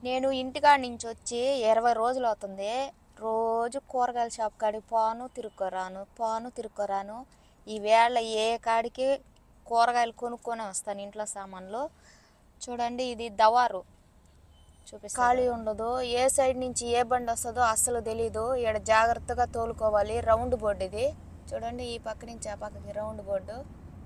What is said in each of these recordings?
నేను ఇంటికాడ నుంచి వచ్చి ఇరవై రోజులు అవుతుంది రోజు కూరగాయల షాప్ కాడికి పోను తిరుక్కోరాను పోను తిరుక్కోరాను ఈ వేళ ఏ కాడికి కూరగాయలు కొనుక్కొని వస్తాను ఇంట్లో సామాన్లు చూడండి ఇది దవారు చూపిస్తా ఖాళీ ఉండదు ఏ సైడ్ నుంచి ఏ బండి వస్తుందో అస్సలు తెలీదు ఇక్కడ జాగ్రత్తగా తోలుకోవాలి రౌండ్ బోర్డు ఇది చూడండి ఈ పక్క నుంచి ఆ పక్కకి రౌండ్ బోర్డు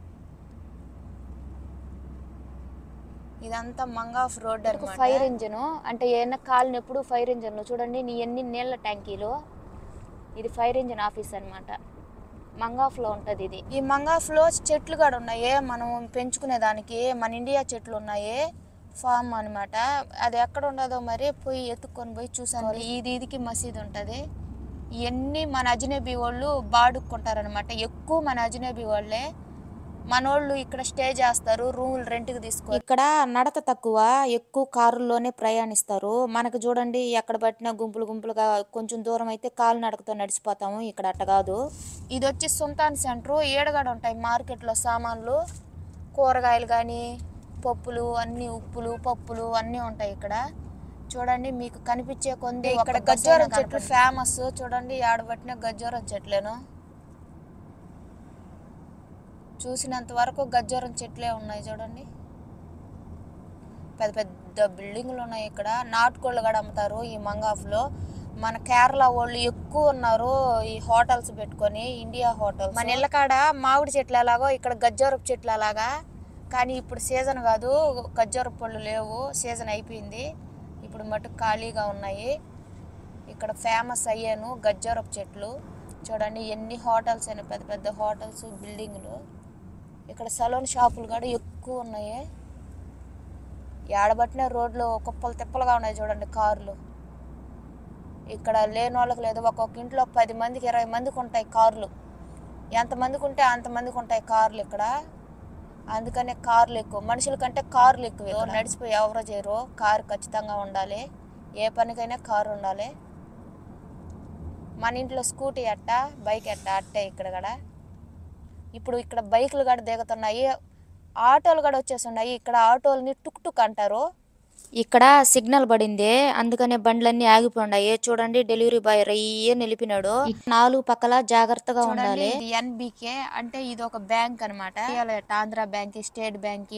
ఇదంతా మంగాఫ్ రోడ్ అనమాట ఫైర్ ఇంజిన్ అంటే ఏమన్నా కాలినప్పుడు ఫైర్ ఇంజిన్ చూడండి నీ ఎన్ని నీళ్ళ ట్యాంకీలు ఇది ఫైర్ ఇంజిన్ ఆఫీస్ అనమాట మంగాఫ్లో ఉంటుంది ఇది ఈ మంగాఫ్లో చెట్లు కూడా ఉన్నాయి మనం పెంచుకునే దానికి మన ఇండియా చెట్లు ఉన్నాయి ఫామ్ అన్నమాట అది ఎక్కడ ఉండదో మరి పోయి ఎత్తుక్కొని పోయి చూసాను ఇది ఇదికి మసీద్ ఉంటుంది ఇవన్నీ మన అజనబీ వాళ్ళు బాడుక్కుంటారనమాట ఎక్కువ మన అజనబీ వాళ్ళే మనోళ్ళు ఇక్కడ స్టే చేస్తారు రూములు రెంట్కి తీసుకో ఇక్కడ నడత తక్కువ ఎక్కువ కారుల్లోనే ప్రయాణిస్తారు మనకు చూడండి ఎక్కడ పట్టినా గుంపులు గుంపులుగా కొంచెం దూరం అయితే కాలు నడకతో నడిచిపోతాము ఇక్కడ అట్ట కాదు ఇది వచ్చి సుల్తాన్ సెంటర్ ఏడగడ ఉంటాయి మార్కెట్లో సామాన్లు కూరగాయలు కానీ పప్పులు అన్ని ఉప్పులు పప్పులు అన్నీ ఉంటాయి ఇక్కడ చూడండి మీకు కనిపించే కొంది ఇక్కడ గజ్జోరం చెట్లు ఫేమస్ చూడండి ఆడబట్టిన గజ్జోరం చెట్లేను చూసినంత వరకు గజ్జోరం చెట్లే ఉన్నాయి చూడండి పెద్ద పెద్ద బిల్డింగ్లు ఉన్నాయి ఇక్కడ నాటుకోళ్ళు కూడా అమ్ముతారు ఈ మంగాఫ్లో మన కేరళ వాళ్ళు ఎక్కువ ఉన్నారు ఈ హోటల్స్ పెట్టుకొని ఇండియా హోటల్స్ మన ఇళ్ళ కాడ మామిడి చెట్లు ఎలాగో ఇక్కడ గజ్జోరపు చెట్లు అలాగా కానీ ఇప్పుడు సీజన్ కాదు గజ్జోరపు పళ్ళు లేవు సీజన్ అయిపోయింది ఇప్పుడు మటుకు ఖాళీగా ఉన్నాయి ఇక్కడ ఫేమస్ అయ్యాను గజ్జోరపు చెట్లు చూడండి ఎన్ని హోటల్స్ అయినా పెద్ద పెద్ద హోటల్స్ బిల్డింగ్లు ఇక్కడ సలూన్ షాపులు కూడా ఎక్కువ ఉన్నాయి ఏడబట్టిన రోడ్లు కుప్పలు తిప్పలుగా ఉన్నాయి చూడండి కార్లు ఇక్కడ లేని వాళ్ళకి లేదు ఒక్కొక్క ఇంట్లో పది మందికి ఇరవై మందికి ఉంటాయి కార్లు ఎంతమందికి ఉంటే అంతమందికి ఉంటాయి కార్లు ఇక్కడ అందుకనే కార్లు ఎక్కువ మనుషుల కంటే కార్లు ఎక్కువ ఇక్కడ. నడిచిపోయి ఎవరో చేయరు కారు ఖచ్చితంగా ఉండాలి ఏ పనికైనా కారు ఉండాలి మన ఇంట్లో స్కూటీ అట్ట బైక్ అట్ట అట్టే ఇక్కడ కూడా ఇప్పుడు ఇక్కడ బైకులు కూడా దిగుతున్నాయి ఆటోలు కూడా వచ్చేస్తున్నాయి ఇక్కడ ఆటోలని టుక్ టుక్ అంటారు ఇక్కడ సిగ్నల్ పడింది అందుకనే బండ్లన్నీ ఆగిపోయి చూడండి డెలివరీ బాయ్ రయ్యే నిలిపినాడు నాలుగు పక్కల జాగ్రత్తగా ఉండాలి ఇది ఎన్బికే అంటే ఇది ఒక బ్యాంక్ అనమాట ఆంధ్ర బ్యాంక్ స్టేట్ బ్యాంక్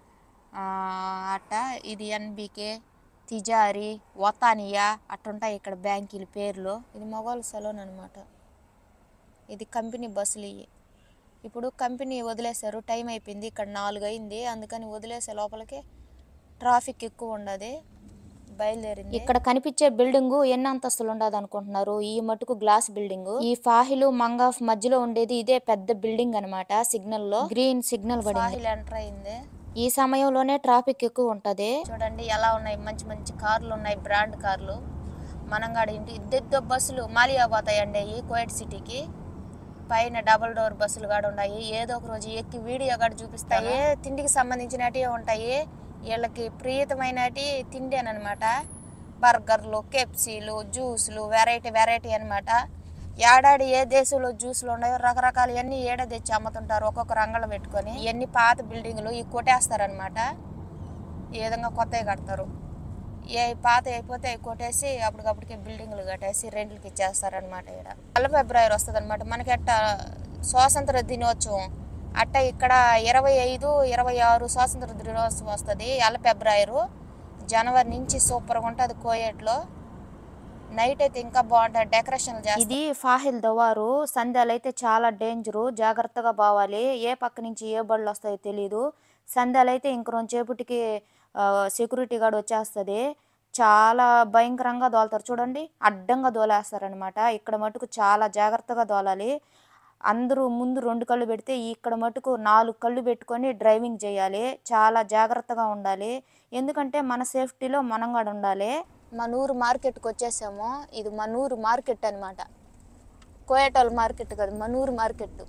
అట్ట ఇది ఎన్బికే తిజారి వతానియా అట్టుంటాయి ఇక్కడ బ్యాంకుల పేర్లు ఇది మొగోల్ సలోన్ అనమాట ఇది కంపెనీ బస్సులు ఇవి ఇప్పుడు కంపెనీ వదిలేశారు టైం అయిపోయింది ఇక్కడ నాలుగు అయింది అందుకని వదిలేసే లోపలికి ట్రాఫిక్ ఎక్కువ ఉండదు బయలుదేరింది ఇక్కడ కనిపించే బిల్డింగ్ ఎన్ని అంతస్తులు ఉండదు అనుకుంటున్నారు ఈ మటుకు గ్లాస్ బిల్డింగ్ ఈ ఫాహిలు మంగాఫ్ మధ్యలో ఉండేది ఇదే పెద్ద బిల్డింగ్ అనమాట సిగ్నల్ లో గ్రీన్ సిగ్నల్ పడింది ఎంటర్ అయింది ఈ సమయంలోనే ట్రాఫిక్ ఎక్కువ ఉంటది చూడండి ఎలా ఉన్నాయి మంచి మంచి కార్లు ఉన్నాయి బ్రాండ్ కార్లు మనంగాడ ఇంటి ఇద్దరు బస్సులు మాలియా పోతాయండి అవి కోయట్ సిటీకి పైన డబుల్ డోర్ బస్సులు కూడా ఉన్నాయి ఏదో ఒక రోజు ఎక్కి వీడియో కూడా చూపిస్తాయి తిండికి సంబంధించినవి ఉంటాయి వీళ్ళకి ప్రియతమైనటి తిండి అనమాట బర్గర్లు కెప్సీలు జ్యూసులు వెరైటీ వెరైటీ అన్నమాట ఏడాది ఏ దేశంలో జ్యూసులు ఉన్నాయో రకరకాల అన్ని ఏడ తెచ్చి అమ్ముతుంటారు ఒక్కొక్క రంగలు పెట్టుకొని ఇవన్నీ పాత బిల్డింగ్లు ఇవి కొట్టేస్తారనమాట ఈ విధంగా కొత్తవి కడతారు ఏ పాత అయిపోతే అవి కొట్టేసి అప్పటికప్పటికే బిల్డింగ్లు కట్టేసి రెంట్లకి ఇచ్చేస్తారనమాట ఇక్కడ నల్ల ఫిబ్రవరి వస్తుంది అనమాట మనకి అట్ట స్వాతంత్ర దినోత్సవం అట్ట ఇక్కడ ఇరవై ఐదు ఇరవై ఆరు స్వాతంత్ర దినోత్సవం వస్తుంది ఎల్ల ఫిబ్రవరి జనవరి నుంచి సూపర్గా ఉంటుంది కోయేట్లో నైట్ అయితే ఇంకా బాగుంటుంది డెకరేషన్ ఇది ఫాహిల్ దవారు సంధ్యాలు అయితే చాలా డేంజరు జాగ్రత్తగా పోవాలి ఏ పక్క నుంచి ఏ బళ్ళు వస్తాయో తెలియదు సంధ్యాలు అయితే ఇంక రెండుసేపటికి సెక్యూరిటీ గార్డ్ వచ్చేస్తుంది చాలా భయంకరంగా దోలుతారు చూడండి అడ్డంగా దోలేస్తారనమాట ఇక్కడ మటుకు చాలా జాగ్రత్తగా దోలాలి అందరూ ముందు రెండు కళ్ళు పెడితే ఇక్కడ మటుకు నాలుగు కళ్ళు పెట్టుకొని డ్రైవింగ్ చేయాలి చాలా జాగ్రత్తగా ఉండాలి ఎందుకంటే మన సేఫ్టీలో మనం కూడా ఉండాలి మనూరు మార్కెట్కి వచ్చేసాము ఇది మనూరు మార్కెట్ అనమాట కోయటోల్ మార్కెట్ కాదు మనూరు మార్కెట్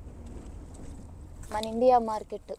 మన ఇండియా మార్కెట్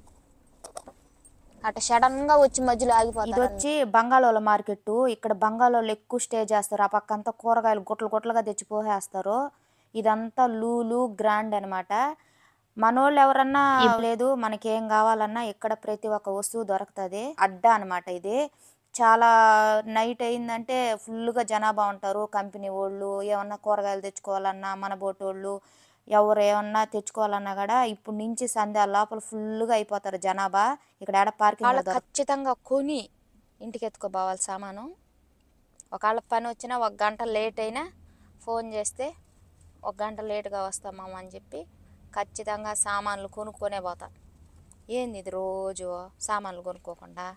అట సడన్ గా వచ్చి మధ్యలో ఆగిపోతారు ఇది వచ్చి బంగాళోల మార్కెట్ ఇక్కడ బంగాళోళ్ళు ఎక్కువ స్టే చేస్తారు ఆ పక్క అంతా కూరగాయలు గుట్టలు గుట్టలుగా తెచ్చి పోసేస్తారు ఇదంతా లూలు గ్రాండ్ అనమాట మనోళ్ళు ఎవరన్నా లేదు మనకి ఏం కావాలన్నా ఇక్కడ ప్రతి ఒక్క వస్తువు దొరుకుతుంది అడ్డా అనమాట ఇది చాలా నైట్ అయిందంటే ఫుల్గా జనాభా ఉంటారు కంపెనీ వాళ్ళు ఏమన్నా కూరగాయలు తెచ్చుకోవాలన్నా మన బోటోళ్ళు ఎవరు ఏమన్నా తెచ్చుకోవాలన్నా కూడా ఇప్పుడు నుంచి సంధ్య లోపల ఫుల్గా అయిపోతారు జనాభా ఇక్కడ ఆడ పార్కింగ్ ఖచ్చితంగా కొని ఇంటికి ఎత్తుకోపోవాలి సామాను ఒకవేళ పని వచ్చినా ఒక గంట లేట్ అయినా ఫోన్ చేస్తే ఒక గంట లేట్గా వస్తామమ్మ అని చెప్పి ఖచ్చితంగా సామాన్లు కొనుక్కొనే పోతా ఏంది ఇది రోజు సామాన్లు కొనుక్కోకుండా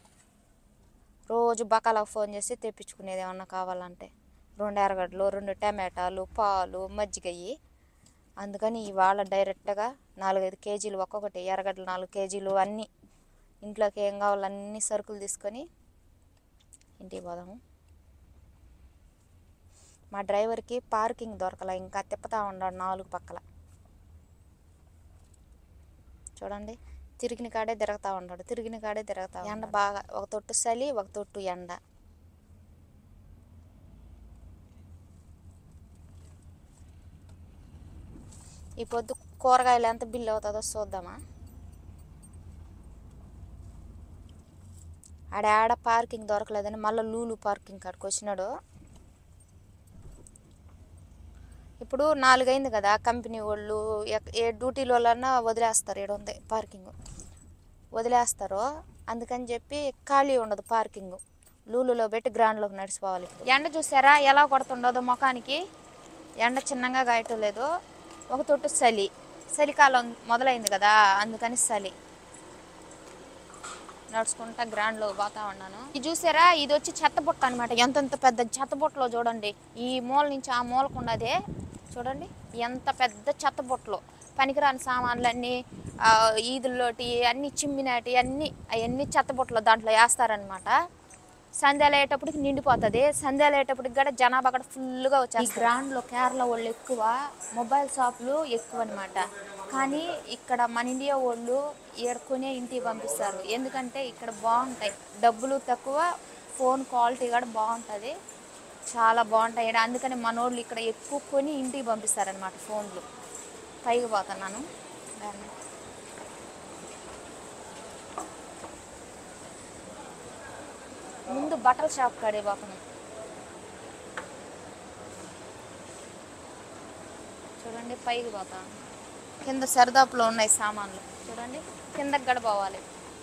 రోజు బకాలకు ఫోన్ చేసి తెప్పించుకునేది ఏమన్నా కావాలంటే రెండు ఎరగడ్లు రెండు టమాటాలు పాలు మజ్జిగయ్యి అందుకని ఇవాళ డైరెక్ట్గా నాలుగైదు కేజీలు ఒక్కొక్కటి ఎర్రగడ్డలు నాలుగు కేజీలు అన్నీ ఇంట్లోకి ఏం కావాలో అన్ని సరుకులు తీసుకొని ఇంటికి పోదాము మా డ్రైవర్కి పార్కింగ్ దొరకలే ఇంకా తిప్పుతా ఉన్నాడు నాలుగు పక్కల చూడండి తిరిగిన కాడే తిరుగుతూ ఉంటాడు తిరిగిన కాడే తిరుగుతా ఎండ బాగా ఒక తొట్టు చలి ఒక తొట్టు ఎండ ఈ పొద్దు కూరగాయలు ఎంత బిల్లు అవుతుందో చూద్దామా ఆడ ఆడ పార్కింగ్ దొరకలేదని మళ్ళీ లూలు పార్కింగ్ కాడికి వచ్చినాడు ఇప్పుడు నాలుగైంది కదా కంపెనీ వాళ్ళు ఎక్- ఏ డ్యూటీల వాళ్ళన్నా వదిలేస్తారు ఇక్కడ ఉంది పార్కింగ్ వదిలేస్తారు అందుకని చెప్పి ఖాళీ ఉండదు పార్కింగ్ లూలులో పెట్టి గ్రౌండ్లోకి నడిచిపోవాలి ఇప్పుడు. ఎండ చూసారా ఎలా కొడుతుండదో ముఖానికి ఎండ చిన్నగా గాయటం లేదు ఒక తొట్టు చలి చలికాలం మొదలైంది కదా అందుకని చలి నడుచుకుంటా గ్రాండ్లో పోతా ఉన్నాను ఇది చూసారా ఇది వచ్చి చెత్తబుట్ట అనమాట ఎంతెంత పెద్ద చెత్తబుట్టలో చూడండి ఈ మూల నుంచి ఆ మూలకు ఉన్నదే చూడండి ఎంత పెద్ద చెత్తబుట్టలో పనికిరాని సామాన్లన్నీ ఆ, ఈదుల్లోటి అన్ని చిమ్మినాటి అన్ని అవన్నీ చెత్తబుట్టలో దాంట్లో వేస్తారనమాట సంధ్యాలు అయ్యేటప్పటికి నిండిపోతుంది సంధ్యాలు అయ్యేటప్పటికి కూడా జనాభా కూడా ఫుల్గా వచ్చేది ఈ గ్రాండ్లో కేరళ వాళ్ళు ఎక్కువ మొబైల్ షాపులు ఎక్కువ అనమాట కానీ ఇక్కడ మన ఇండియా వాళ్ళు ఏడుకొనే ఇంటికి పంపిస్తారు ఎందుకంటే ఇక్కడ బాగుంటాయి డబ్బులు తక్కువ ఫోన్ క్వాలిటీ కూడా బాగుంటుంది చాలా బాగుంటాయి ఈడ. అందుకని మనోళ్ళు ఇక్కడ ఎక్కువ కొని ఇంటికి పంపిస్తారనమాట ఫోన్లు పైకి పోతున్నాను దాన్ని ముందు బట్టల షాప్ కాడే పోతున్నాం చూడండి పైకి పోతాను కింద సరదాపులో ఉన్నాయి సామాన్లు చూడండి కిందకి గడ పోవాలి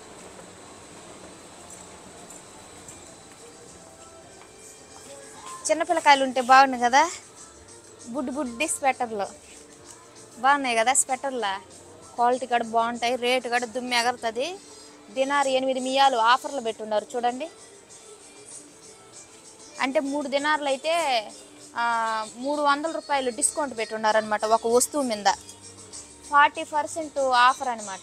చిన్నపిల్లకాయలు ఉంటే బాగున్నాయి కదా బుడ్డి బుడ్డి స్వెటర్లు బాగున్నాయి కదా స్వెటర్లా క్వాలిటీ కూడా బాగుంటాయి రేటు కూడా దుమ్మి ఎగరుతుంది దినారు ఎనిమిది మియాలు ఆఫర్లు పెట్టున్నారు చూడండి అంటే మూడు దినార్లు అయితే ఆ, మూడు వందల రూపాయలు డిస్కౌంట్ పెట్టున్నారనమాట ఒక వస్తువు మీద ఫార్టీ పర్సెంట్ ఆఫర్ అనమాట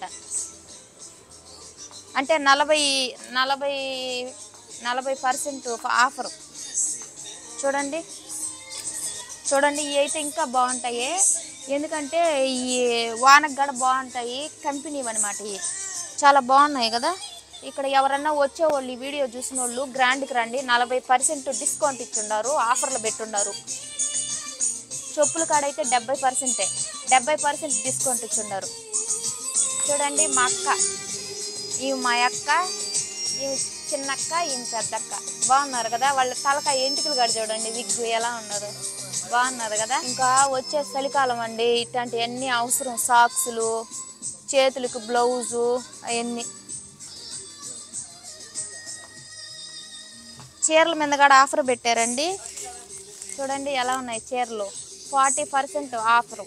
అంటే నలభై నలభై నలభై పర్సెంట్ ఆఫర్ చూడండి చూడండి ఇవి అయితే ఇంకా బాగుంటాయి ఎందుకంటే ఈ వానకు కూడా బాగుంటాయి కంపెనీ అనమాట ఇవి చాలా బాగున్నాయి కదా ఇక్కడ ఎవరన్నా వచ్చేవాళ్ళు ఈ వీడియో చూసిన వాళ్ళు గ్రాండ్కి రండి నలభై పర్సెంట్ డిస్కౌంట్ ఇచ్చున్నారు ఆఫర్లు పెట్టున్నారు చెప్పుల కాడైతే డెబ్బై పర్సెంటే డెబ్బై పర్సెంట్ డిస్కౌంట్ ఇచ్చున్నారు చూడండి మా అక్క ఇవి మా అక్క ఇవి చిన్నక్క ఈమె పెద్దక్క బాగున్నారు కదా వాళ్ళ తలకాయ ఎంటికలు కూడా చూడండి విగ్గు ఎలా ఉన్నారు బాగున్నారు కదా ఇంకా వచ్చే చలికాలం అండి ఇట్లాంటివన్నీ అవసరం సాక్సులు చేతులకు బ్లౌజు అవన్నీ చీరల మీద కూడా ఆఫర్ పెట్టారండి చూడండి ఎలా ఉన్నాయి చీరలు ఫార్టీ పర్సెంట్ ఆఫరు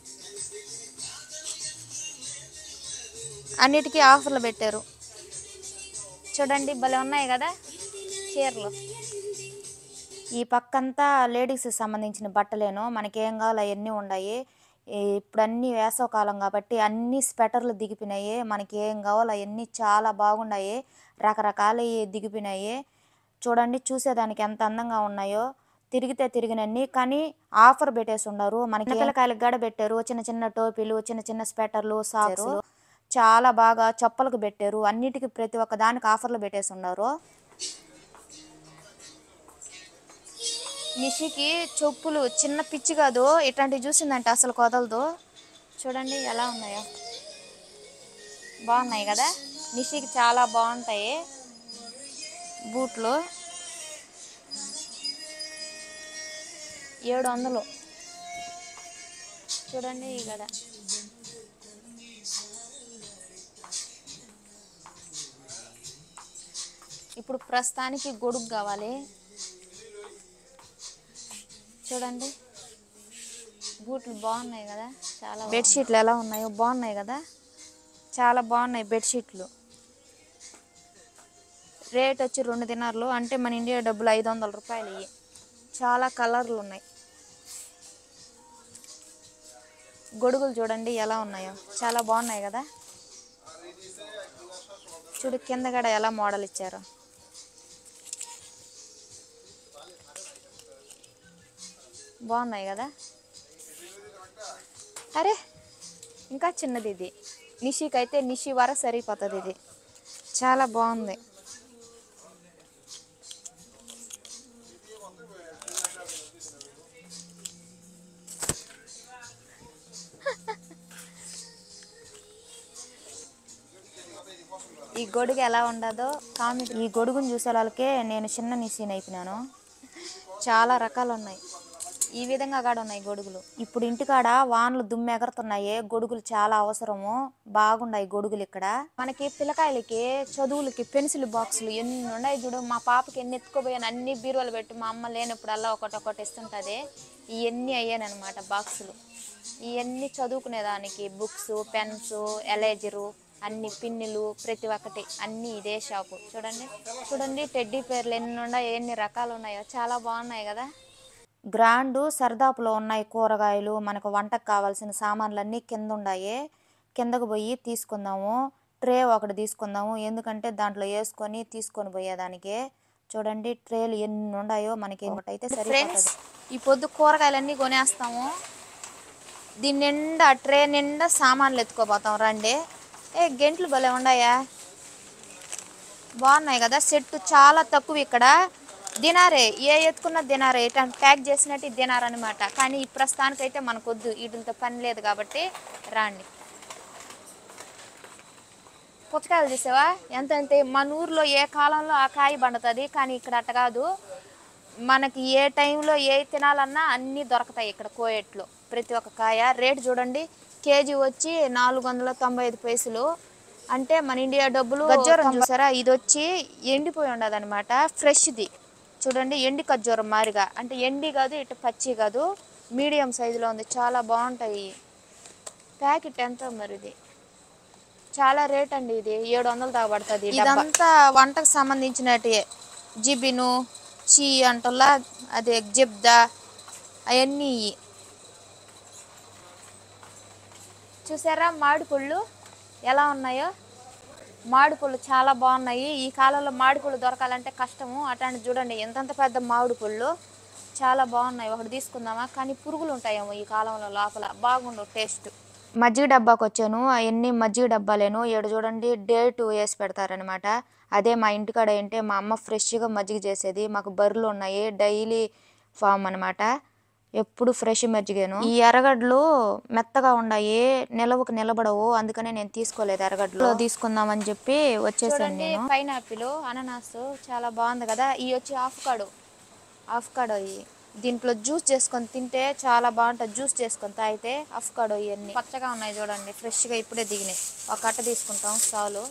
అన్నిటికీ ఆఫర్లు పెట్టారు చూడండి భలే ఉన్నాయి కదా చీరలు ఈ పక్కంతా లేడీస్కి సంబంధించిన బట్టలేను మనకేం కావాలో అవన్నీ ఉన్నాయి ఈ- ఇప్పుడు అన్ని వేసవకాలం కాబట్టి అన్ని స్వెటర్లు దిగిపోయినాయి మనకి ఏం కావాలో అవన్నీ చాలా బాగున్నాయి రకరకాల దిగిపోయినాయి చూడండి చూసేదానికి ఎంత అందంగా ఉన్నాయో తిరిగితే తిరిగినన్ని కానీ ఆఫర్ పెట్టేసి ఉన్నారు మనకి పిల్లకాయలకు గడ పెట్టారు చిన్న చిన్న టోపీలు చిన్న చిన్న స్వెటర్లు సాక్స్ చాలా బాగా చప్పలకు పెట్టారు అన్నిటికీ ప్రతి ఒక్క దానికి ఆఫర్లు పెట్టేసి ఉన్నారు నిషికి చెప్పులు చిన్న పిచ్చి కాదు ఇట్లాంటివి చూసిందంటే అసలు కొదలదు చూడండి ఎలా ఉన్నాయో బాగున్నాయి కదా నిషికి చాలా బాగుంటాయి బూట్లు ఏడు వందలు చూడండి ఇక్కడ ఇప్పుడు ప్రస్తుతానికి గొడుగు కావాలి చూడండి బూట్లు బాగున్నాయి కదా చాలా బెడ్షీట్లు ఎలా ఉన్నాయో బాగున్నాయి కదా చాలా బాగున్నాయి బెడ్షీట్లు రేట్ వచ్చి రెండు దినార్లు అంటే మన ఇండియా డబ్బులు ఐదు వందల రూపాయలు ఇవి చాలా కలర్లు ఉన్నాయి గొడుగులు చూడండి ఎలా ఉన్నాయో చాలా బాగున్నాయి కదా చూడు కింద కూడా ఎలా మోడల్ ఇచ్చారో బాగున్నాయి కదా అరే ఇంకా చిన్నది ఇది నిషికి అయితే నిషి వర సరిపోతుంది ఇది చాలా బాగుంది ఈ గొడుగు ఎలా ఉండదో కామెంట్ ఈ గొడుగును చూసే వాళ్ళకే నేను చిన్న నిసీన్ అయిపోయినాను చాలా రకాలు ఉన్నాయి ఈ విధంగా కాడ ఉన్నాయి గొడుగులు ఇప్పుడు ఇంటికాడ వానలు దుమ్ము ఎగరుతున్నాయి గొడుగులు చాలా అవసరము బాగున్నాయి గొడుగులు ఇక్కడ మనకి పిల్లకాయలకి చదువులకి పెన్సిల్ బాక్సులు ఎన్ని ఉన్నాయి చూడు మా పాపకి ఎన్ని ఎత్తుకోపోయాను అన్ని బీరువాలు పెట్టి మా అమ్మ లేనప్పుడల్లా ఒకటి ఒకటి ఇస్తుంటుంది ఇవన్నీ అయ్యానమాట బాక్సులు ఇవన్నీ చదువుకునేదానికి బుక్స్ పెన్స్ ఎలేజరు అన్ని పిన్నులు ప్రతి ఒక్కటి అన్ని ఇదే షాపు చూడండి చూడండి టెడ్డీ పేర్లు ఎన్ని ఉన్నాయో ఎన్ని రకాలు ఉన్నాయో చాలా బాగున్నాయి కదా గ్రాండ్ సర్దాపులో ఉన్నాయి కూరగాయలు మనకు వంటకు కావాల్సిన సామాన్లన్నీ కింద ఉన్నాయి కిందకు పోయి తీసుకుందాము ట్రే ఒకటి తీసుకుందాము ఎందుకంటే దాంట్లో వేసుకొని తీసుకొని పోయేదానికి చూడండి ట్రేలు ఎన్ని ఉన్నాయో మనకి ఒకటైతే ఫ్రెండ్స్ ఈ పొద్దు కూరగాయలన్నీ కొనేస్తాము దీని నిండా ట్రే నిండా సామాన్లు ఎత్తుకోపోతాం రండి ఏ గెంట్లు భలే ఉన్నాయా బాగున్నాయి కదా సెట్ చాలా తక్కువ ఇక్కడ దినారే ఏ ఎత్తుకున్న దినారే ఇట్లా ప్యాక్ చేసినట్టు ఇది దినార్ అనమాట కానీ ఈ ప్రస్తుతానికైతే మనకు వద్దు వీటితో పని లేదు కాబట్టి రాండి పుచ్చకాయలు చూసావా ఎంత అంటే మన ఊర్లో ఏ కాలంలో ఆ కాయ పండుతుంది కానీ ఇక్కడ అట్ట కాదు మనకి ఏ టైంలో ఏ తినాలన్నా అన్నీ దొరుకుతాయి ఇక్కడ కోయట్లో ప్రతి ఒక్క కాయ రేటు చూడండి కేజీ వచ్చి నాలుగు వందల తొంభై ఐదు పైసలు అంటే మన ఇండియా డబ్బులు ఖర్జూరం చూసారా ఇది వచ్చి ఎండిపోయి ఉండదు అనమాట ఫ్రెష్ది చూడండి ఎండి ఖర్జూరం మారిగా అంటే ఎండి కాదు ఇటు పచ్చి కాదు మీడియం సైజులో ఉంది చాలా బాగుంటాయి ప్యాకెట్ ఎంత మరి ఇది చాలా రేట్ అండి ఇది ఏడు వందలు దాకా పడుతుంది ఇదంతా వంటకు సంబంధించినటి జిబిను చీ అంటల్లా అదే జిబ్దా అవన్నీ ఇయ్యి. చూసారా మామిడి పళ్ళు ఎలా ఉన్నాయో మామిడి పళ్ళు చాలా బాగున్నాయి ఈ కాలంలో మామిడి పళ్ళు దొరకాలంటే కష్టము అట్లాంటి చూడండి ఎంతంత పెద్ద మామిడి పళ్ళు చాలా బాగున్నాయి ఒకటి తీసుకుందామా కానీ పురుగులు ఉంటాయేమో ఈ కాలంలో లోపల బాగుండవు టేస్ట్ మజ్జిగ డబ్బాకి వచ్చాను అవన్నీ మజ్జిగ డబ్బాలేను ఏడు చూడండి డేట్ వేసి పెడతారనమాట అదే మా ఇంటికాడ ఏంటే మా అమ్మ ఫ్రెష్గా మజ్జిగ చేసేది మాకు బర్రెలు ఉన్నాయి డైలీ ఫామ్ అనమాట ఎప్పుడు ఫ్రెష్ మజ్జిగేను ఈ ఎర్రగడ్డలు మెత్తగా ఉన్నాయి నిలవకు నిలబడవు అందుకనే నేను తీసుకోలేదు ఎర్రగడ్డలు తీసుకుందామని చెప్పి వచ్చేసాను నేను పైనాపిల్ అనానాస్ చాలా బాగుంది కదా ఇవి వచ్చి ఆఫ్ కాడు ఆఫ్ కాడో ఇవి దీంట్లో జ్యూస్ చేసుకొని తింటే చాలా బాగుంటుంది జ్యూస్ చేసుకొని తాగితే ఆఫ్ కాడో ఇవన్నీ పచ్చగా ఉన్నాయి చూడండి ఫ్రెష్గా ఇప్పుడే దిగినాయి ఒక కట్ట తీసుకుంటాం చాలు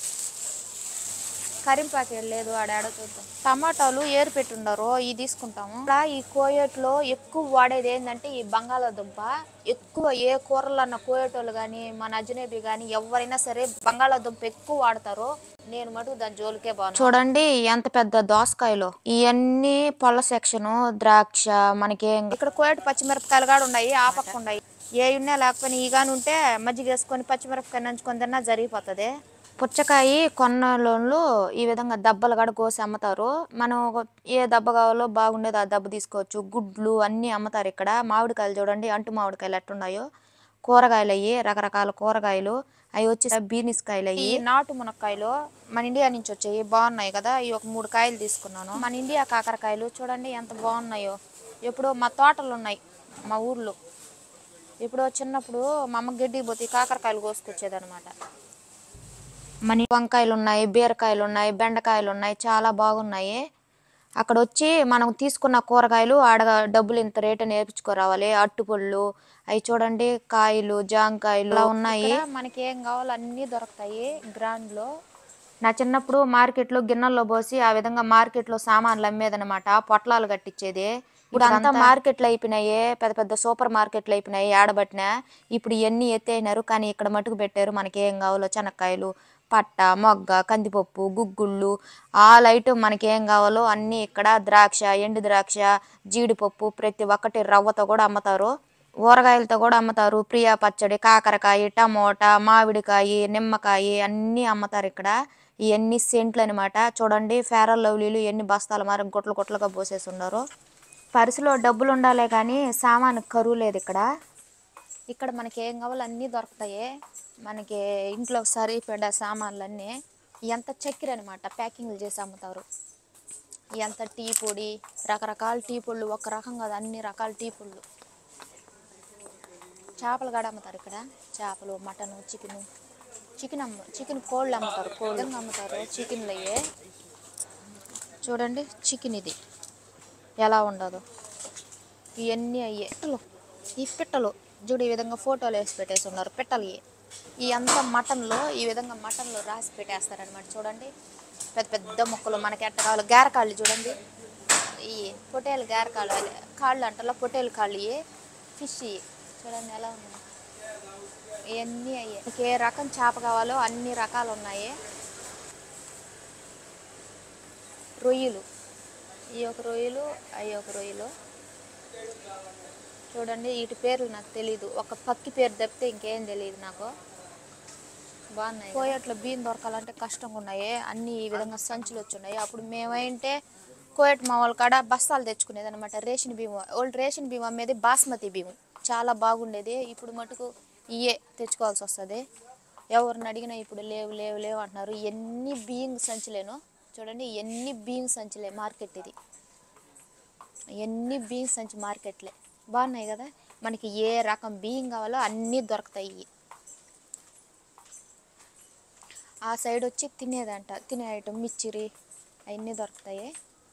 కరింపాకేడు లేదు ఆడాడో చూద్దాం టమాటాలు ఏరు పెట్టుండారు ఇవి తీసుకుంటాము ఇక్కడ ఈ కోయట్లో ఎక్కువ వాడేది ఏంటంటే ఈ బంగాళాదుంప ఎక్కువ ఏ కూరలన్న కోయటోళ్ళు కానీ మన అజనేబి కానీ ఎవరైనా సరే బంగాళాదుంప ఎక్కువ వాడతారు నేను మటుకు దాని జోలికే బాగుంది చూడండి ఎంత పెద్ద దోసకాయలు ఇవన్నీ పళ్ళ సెక్షన్ ద్రాక్ష మనకి ఇక్కడ కోయట పచ్చిమిరపకాయలు కూడా ఉన్నాయి ఆ పక్క ఉన్నాయి ఏ ఉన్నా లేకపోయినా ఈ కానీ ఉంటే మజ్జిగ వేసుకొని పచ్చిమిరపకాయ నంచుకొని తిన్నా జరిగిపోతుంది పుచ్చకాయ కొన్నలోళ్ళు ఈ విధంగా దెబ్బలు కూడా కోసి అమ్ముతారు మనం ఒక- ఏ దెబ్బ కావాలో బాగుండేది ఆ దెబ్బ తీసుకోవచ్చు గుడ్లు అన్నీ అమ్ముతారు ఇక్కడ మామిడికాయలు చూడండి అంటు మామిడికాయలు ఎట్టున్నాయో కూరగాయలు అయ్యి రకరకాల కూరగాయలు అవి వచ్చి బీనిస్ కాయలు అయ్యి నాటు మునక్కాయలు మన ఇండియా నుంచి వచ్చాయి బాగున్నాయి కదా ఈ ఒక మూడు కాయలు తీసుకున్నాను మన ఇండియా కాకరకాయలు చూడండి ఎంత బాగున్నాయో ఎప్పుడో మా తోటలు ఉన్నాయి మా ఊర్లో ఎప్పుడో చిన్నప్పుడు మా అమ్మ గడ్డికి పోతే ఈ కాకరకాయలు కోసుకొచ్చేది అనమాట మన వంకాయలు ఉన్నాయి బీరకాయలు ఉన్నాయి బెండకాయలు ఉన్నాయి చాలా బాగున్నాయి అక్కడ వచ్చి మనం తీసుకున్న కూరగాయలు ఆడ డబ్బులు ఇంత రేటు నేర్పించుకోరావాలి అట్టుపళ్ళు అవి చూడండి కాయలు జాంకాయలు అలా ఉన్నాయి మనకి ఏం కావాలో అన్నీ దొరుకుతాయి గ్రాండ్ లో నా చిన్నప్పుడు మార్కెట్లో గిన్నెల్లో పోసి ఆ విధంగా మార్కెట్లో సామాన్లు అమ్మేదనమాట పొట్లాలు కట్టించేది ఇప్పుడు అంతా మార్కెట్లు అయిపోయినాయి పెద్ద పెద్ద సూపర్ మార్కెట్లు అయిపోయినాయి ఆడబట్టిన ఇప్పుడు ఇవన్నీ ఎత్తేసినారు కానీ ఇక్కడ మటుకు పెట్టారు మనకి ఏం కావాలో చెనక్కాయలు పట్ట మొగ్గ కందిపప్పు గుగ్గుళ్ళు ఆల్ ఐటమ్ మనకి ఏం కావాలో అన్నీ ఇక్కడ ద్రాక్ష ఎండు ద్రాక్ష జీడిపప్పు ప్రతి ఒక్కటి రవ్వతో కూడా అమ్ముతారు ఊరగాయలతో కూడా అమ్ముతారు ప్రియా పచ్చడి కాకరకాయ టమోటా మామిడికాయ నిమ్మకాయ అన్నీ అమ్ముతారు ఇక్కడ ఇవన్నీ సెంట్లు అనమాట చూడండి ఫేరల్ లవ్లీలు ఎన్ని బస్తాలు మరి గుట్లు గుట్లుగా పోసేసి ఉన్నారు పర్సులో డబ్బులు ఉండాలే కానీ సామాను కరువు లేదు ఇక్కడ ఇక్కడ మనకి ఏం కావాలో అన్నీ దొరుకుతాయి మనకి ఇంట్లో సరిపడా సామాన్లు అన్నీ ఎంత చక్కెర అనమాట ప్యాకింగ్లు చేసి అమ్ముతారు ఎంత టీ పొడి రకరకాల టీ పొళ్ళు ఒక రకం కాదు అన్ని రకాల టీ పొళ్ళు చేపలు కూడా అమ్ముతారు ఇక్కడ చేపలు మటన్ చికెన్ చికెన్ అమ్మ చికెన్ కోళ్ళు అమ్ముతారు కోళ్ళు అమ్ముతారు చికెన్లు అయ్యే చూడండి చికెన్ ఇది ఎలా ఉండదు ఇవన్నీ అయ్యే పిట్టలు ఈ పిట్టలు చూడు ఈ విధంగా ఫోటోలు వేసి పెట్టేసి ఉన్నారు పిట్టలు ఇవి. ఈ అంతా మటన్లో ఈ విధంగా మటన్లో రాసి పెట్టేస్తారనమాట చూడండి పెద్ద పెద్ద మొక్కలు మనకి ఎట్ట కావాలి గారకాళ్ళు చూడండి ఈ పొటేలు గారకాళ్ళు అదే కాళ్ళు అంటలో పొటేలు కాళ్ళు ఇవి ఫిష్ ఇవి. చూడండి ఎలా ఉన్నాయి ఇవన్నీ అయ్యాయి మీకు ఏ రకం చేప కావాలో అన్ని రకాలు ఉన్నాయి రొయ్యలు ఈ ఒక రొయ్యలు అవి ఒక రొయ్యలు చూడండి వీటి పేర్లు నాకు తెలీదు ఒక పక్కి పేరు తప్పితే ఇంకేం తెలియదు నాకు బాగున్నాయి కోయట్లో బియ్యం దొరకాలంటే కష్టంగా ఉన్నాయి అన్ని ఈ విధంగా సంచులు వచ్చున్నాయి అప్పుడు మేమైంటే కోయట్ మా వాళ్ళ కాడ బస్తాలు తెచ్చుకునేది అనమాట రేషన్ బియ్యం ఓల్డ్ రేషన్ బియ్యం అమ్మేది బాస్మతి బియ్యం చాలా బాగుండేది ఇప్పుడు మటుకు ఇయే తెచ్చుకోవాల్సి వస్తుంది ఎవరిని అడిగినా ఇప్పుడు లేవు లేవు లేవు అంటున్నారు ఎన్ని బియ్యం సంచులేను చూడండి ఎన్ని బియ్యం సంచులే మార్కెట్ ఇది ఎన్ని బియ్యం సంచి మార్కెట్లే బాగున్నాయి కదా మనకి ఏ రకం బియ్యం కావాలో అన్నీ దొరుకుతాయి ఆ సైడ్ వచ్చి తినేదంట తినే ఐటమ్ మిచ్చిరి అవన్నీ దొరుకుతాయి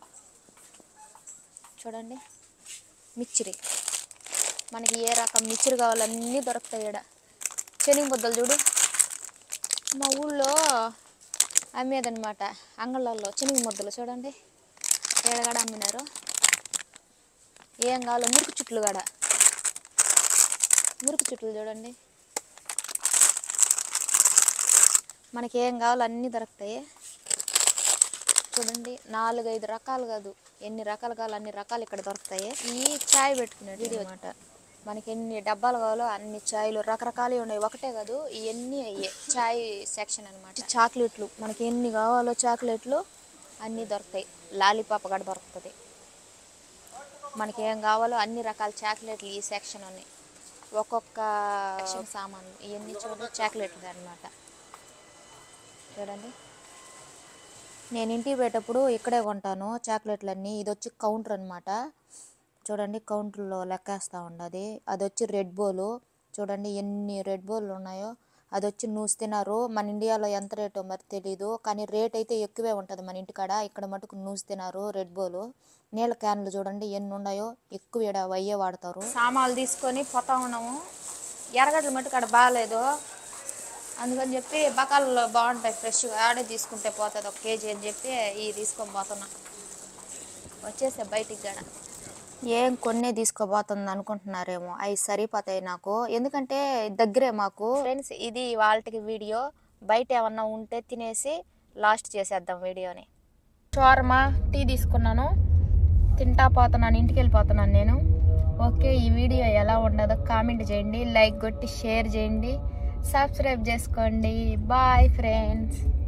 చూడండి మిచ్చిరి మనకి ఏ రకం మిచ్చిరి కావాలో అన్నీ దొరుకుతాయి ఈడ శనగ ముద్దలు చూడు మా ఊళ్ళో అమ్మేదన్నమాట అంగళ్ళల్లో శనగ ముద్దలు చూడండి ఏడగడ అమ్మినారు ఏం కావాలో మురికి చుట్లు కాడ మురికి చుట్లు చూడండి మనకి ఏం కావాలో అన్నీ దొరుకుతాయి చూడండి నాలుగైదు రకాలు కాదు ఎన్ని రకాలు కావాలో అన్ని రకాలు ఇక్కడ దొరుకుతాయి ఈ చాయ్ పెట్టుకునేది అనమాట మనకి ఎన్ని డబ్బాలు కావాలో అన్ని చాయ్లు రకరకాలు ఉన్నాయి ఒకటే కాదు ఇవన్నీ అయ్యే చాయ్ సెక్షన్ అనమాట చాక్లెట్లు మనకి ఎన్ని కావాలో చాక్లెట్లు అన్నీ దొరుకుతాయి లాలీపాప్ కూడా దొరుకుతుంది మనకి ఏం కావాలో అన్ని రకాల చాక్లెట్లు ఈ సెక్షన్ ఉన్నాయి ఒక్కొక్క సెక్షన్ సామాన్లు ఇవన్నీ చూడండి చాక్లెట్లు అన్నమాట చూడండి నేను ఇంటికి పోయేటప్పుడు ఇక్కడే కొంటాను చాక్లెట్లన్నీ ఇది వచ్చి కౌంటర్ అనమాట చూడండి కౌంటర్లో లెక్కేస్తూ ఉండదు అది వచ్చి రెడ్ బోలు చూడండి ఎన్ని రెడ్ బోల్లు ఉన్నాయో అది వచ్చి నూసి తిన్నారు మన ఇండియాలో ఎంత రేటో మరి తెలీదు కానీ రేట్ అయితే ఎక్కువే ఉంటుంది మన ఇంటికాడ ఇక్కడ మటుకు నూసి తిన్నారు రెడ్ బోలు నీళ్ళ క్యాన్లు చూడండి ఎన్ని ఉన్నాయో ఎక్కువ ఈడ వయ్యే వాడతారు సామాన్లు తీసుకొని పోతా ఉన్నాము ఎర్రగడ్డలు మటుకు అక్కడ బాగాలేదు అందుకని చెప్పి బకాల్లో బాగుంటాయి ఫ్రెష్గా ఆడే తీసుకుంటే పోతుంది ఒక కేజీ అని చెప్పి ఇవి తీసుకొని పోతున్నా వచ్చేసే బయటికి గడ ఏం కొన్నే తీసుకోబోతుంది అనుకుంటున్నారేమో అవి సరిపోతాయి నాకు ఎందుకంటే దగ్గరే మాకు ఫ్రెండ్స్ ఇది వాళ్ళకి వీడియో బయట ఏమన్నా ఉంటే తినేసి లాస్ట్ చేసేద్దాం వీడియోని షోర్మా టీ తీసుకున్నాను తింటా పోతున్నాను ఇంటికి వెళ్ళిపోతున్నాను నేను ఓకే ఈ వీడియో ఎలా ఉండదో కామెంట్ చేయండి లైక్ కొట్టి షేర్ చేయండి సబ్స్క్రైబ్ చేసుకోండి బాయ్ ఫ్రెండ్స్